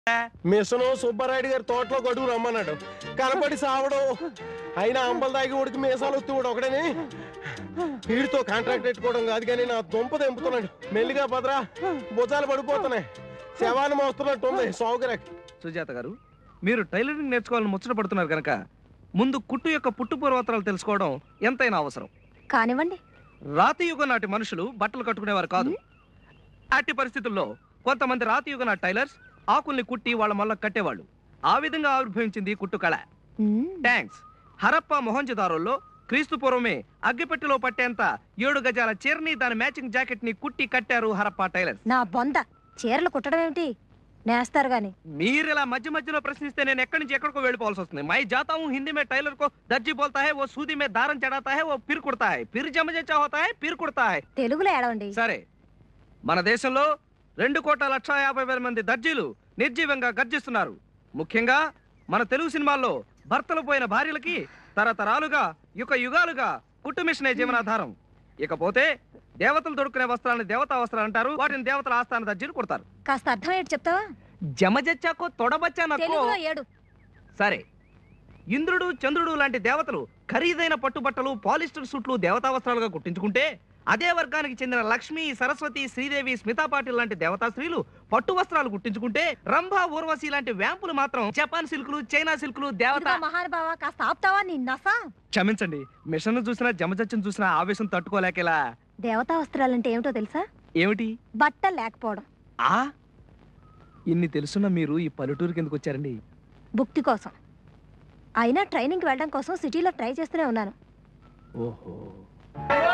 Machine Subbarayudu గారి తోటలో గడువు రమ్మన్నాడు కనపడి సావడం అయినా అంబల్ దాగి ఉడికి మీసాలు వస్తూ కూడా ఒకడని వీడితో కాంట్రాక్ట్ పెట్టుకోవడం కాదు కానీ నా దుంప తెంపుతున్నాడు మెల్లిగా భద్రా భుజాలు పడిపోతున్నాయి శవాన్ని మోస్తున్నట్టు ఉంది సౌకర్యం సుజాత గారు మీరు టైలరింగ్ నేర్చుకోవాలని ముచ్చట పడుతున్నారు కనుక ముందు కుట్టు యొక్క పుట్టు పూర్వోత్తరాలు తెలుసుకోవడం ఎంతైనా అవసరం కానివ్వండి రాతి యుగం నాటి మనుషులు బట్టలు కట్టుకునేవారు కాదు అట్టి పరిస్థితుల్లో కొంతమంది రాతి యుగ నాటి టైలర్స్ ఆకుల్ని కుట్టి వాళ్ళ మళ్ళ కట్టేవాళ్ళు ఆ విధంగా ఆవిర్భవించింది కుట్టు కళ మ్మ్. ట్యాంక్స్ హరప్ప మొహంజదారోల్లో క్రీస్తు పూర్వమే అగ్గిపెట్టెలో పట్టేంత ఏడు గజాల చీరని దాని మ్యాచింగ్ జాకెట్ ని కుట్టి కట్టారు హరప్ప టైలర్స్ నా బొంద చీరలు కుట్టడం ఏమిటి నేస్తారు గాని మీరు ఇలా మధ్య మధ్యలో ప్రశ్నిస్తే నేను ఎక్కడి నుంచి ఎక్కడికో వెళ్ళిపోవాల్సి వస్తుంది మై జాతా हूँ हिंदी में టైలర్ को दर्जी बोलता है वो सूदी में दारन चढ़ाता है वो फिर कुड़ता है फिर जम जचा होता है फिर कुड़ता है తెలుగులో ఏడవండి సరే మన దేశంలో రెండు కోట్ల లక్ష యాభై వేల మంది దర్జీలు నిర్జీవంగా గర్జిస్తున్నారు ముఖ్యంగా మన తెలుగు సినిమాల్లో భర్తలు పోయిన భార్యలకి తరతరాలుగా యుగ యుగాలుగా కుట్టు మిషనే జీవనాధారం ఇకపోతే దేవతలు దొడుకునే వస్త్రాలను దేవతా వస్త్రాలు అంటారు వాటిని దేవతల ఆస్థాన దర్జీలు కుడతారు కాస్త అర్థం ఏంటి చెప్తావా జమజచ్చాకో తొడబచ్చా నక్కో తెలుగులో ఏడు సరే ఇంద్రుడు చంద్రుడు లాంటి దేవతలు ఖరీదైన పట్టుబట్టలు పాలిస్టర్ సూట్లు దేవతా వస్త్రాలుగా కుట్టించుకుంటే అదే వర్గానికి చెందిన లక్ష్మి సరస్వతి శ్రీదేవి స్మితా పాటిల్ లాంటి దేవతా స్త్రీలు పట్టు వస్త్రాలు కుట్టించుకుంటే రంభ ఊర్వశి లాంటి వ్యాంపులు మాత్రం జపాన్ సిల్కులు చైనా సిల్కులు దేవత ఇదిగో మహానుభావ కాస్త ఆపుతావా నీ నసా క్షమించండి మిషన్ చూసినా జమజచ్చం చూసినా ఆవేశం తట్టుకోలేకేలా దేవతా వస్త్రాలంటే ఏమిటో తెలుసా ఏమిటి బట్ట లేకపోవడం ఆ ఇన్ని తెలుసున్న మీరు ఈ పల్లెటూరుకి ఎందుకు వచ్చారండి భుక్తి కోసం అయినా ట్రైనింగ్కి వెళ్ళడం కోసం సిటీలో ట్రై చేస్తూనే ఉన్నాను ఓహో